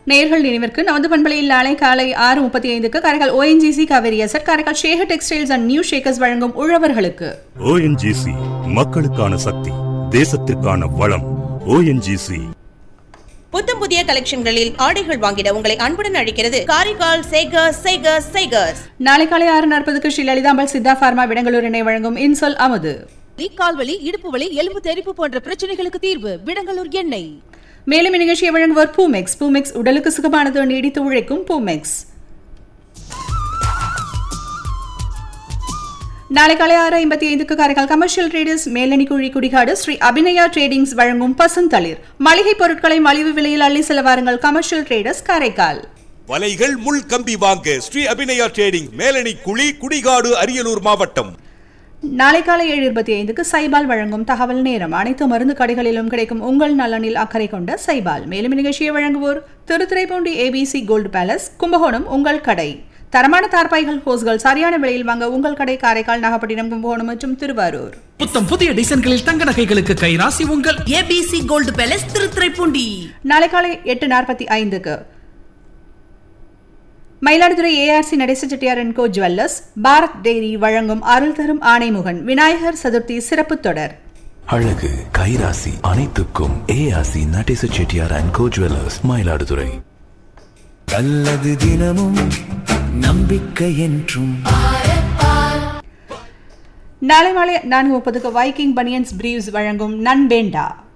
நேர்கள் நினைவிற்கு நமது பண்பலையில் நாளை காலை ஆறு முப்பத்தி ஐந்துக்கு Karaikal ONGC Cauvery asset Karaikal Shekar textiles and new shakers வழங்கும் உழவர்களுக்கு ஓஎன்ஜிசி மக்களுக்கான சக்தி தேசத்திற்கான வளம் ஓஎன்ஜிசி புத்தம் புதிய கலெக்ஷன்களில் ஆடைகள் வாங்கிட உங்களை அன்புடன் அழைக்கிறது காரைக்கால் சேகர்ஸ் சேகர்ஸ் சேகர்ஸ் நாளை காலை ஆறு நாற்பதுக்கு ஸ்ரீ லலிதாம்பாள் சித்தா பார்மா விடங்களூர் இணை வழங்கும் இன்சொல் அமுது கால்வலி இடுப்பு வலி எலும்பு தெறிப்பு போன்ற பிரச்சனைகளுக்கு தீர்வு விடங்கலூர் எண்ணெய் மேலும் இந்நிகழ்ச்சியை வழங்குவோர் பூமெக்ஸ் பூமெக்ஸ் உடலுக்கு சுகமானது நீடித்து உழைக்கும் பூமெக்ஸ் நாளை காலை ஆறு ஐம்பத்தி ஐந்துக்கு காரைக்கால் கமர்ஷியல் ட்ரேடர்ஸ் மேலணி குழி குடிகாடு ஸ்ரீ அபிநயா ட்ரேடிங்ஸ் வழங்கும் பசுந்தளிர் மளிகை பொருட்களை மலிவு விலையில் அள்ளி செல்ல வாருங்கள் கமர்ஷியல் ட்ரேடர்ஸ் காரைக்கால் வலைகள் முள் கம்பி வாங்க ஸ்ரீ அபிநயா ட்ரேடிங் மேலணி குழி குடிகாடு அரியலூர் மாவட்டம் நாளை காலை ஏழு இருபத்தி ஐந்துக்கு சைபால் வழங்கும் தகவல் நேரம் அனைத்து மருந்து கடைகளிலும் கிடைக்கும் உங்கள் நலனில் அக்கறை கொண்ட சைபால் மேலும் நிகழ்ச்சியை வழங்குவோர் Thiruthuraipoondi ABC gold palace Kumbakonam உங்கள் கடை தரமான தார்பாய்கள் ஹோஸ்கள் சரியான விலையில் வாங்க உங்கள் கடை காரைக்கால் நாகப்பட்டினம் கும்பகோணம் மற்றும் திருவாரூர் புத்தம் புதிய டிசைன்களில் தங்க நகைகளுக்கு கைராசி உங்கள் ஏபிசி கோல்டு பேலஸ் திருத்துறைப்பூண்டி நாளை காலை எட்டு நாற்பத்தி ஐந்துக்கு Mayiladuthurai ARC Natesa Chettiar and co jewellers Bharat dairy வழங்கும் அருள் தரும் ஆணைமுகன் விநாயகர் சதுர்த்தி சிறப்பு தொடர் அழகு கைராசி அனைத்துக்கும் ARC Natesa Chettiar and co jewellers Mayiladuthurai நல்லது தினமும் நம்பிக்கை என்றும் நாளை மாலை நான்கு முப்பதுக்கு வைக்கிங் பனியன்ஸ் பிரீவ்ஸ் வழங்கும் நன்பேண்டா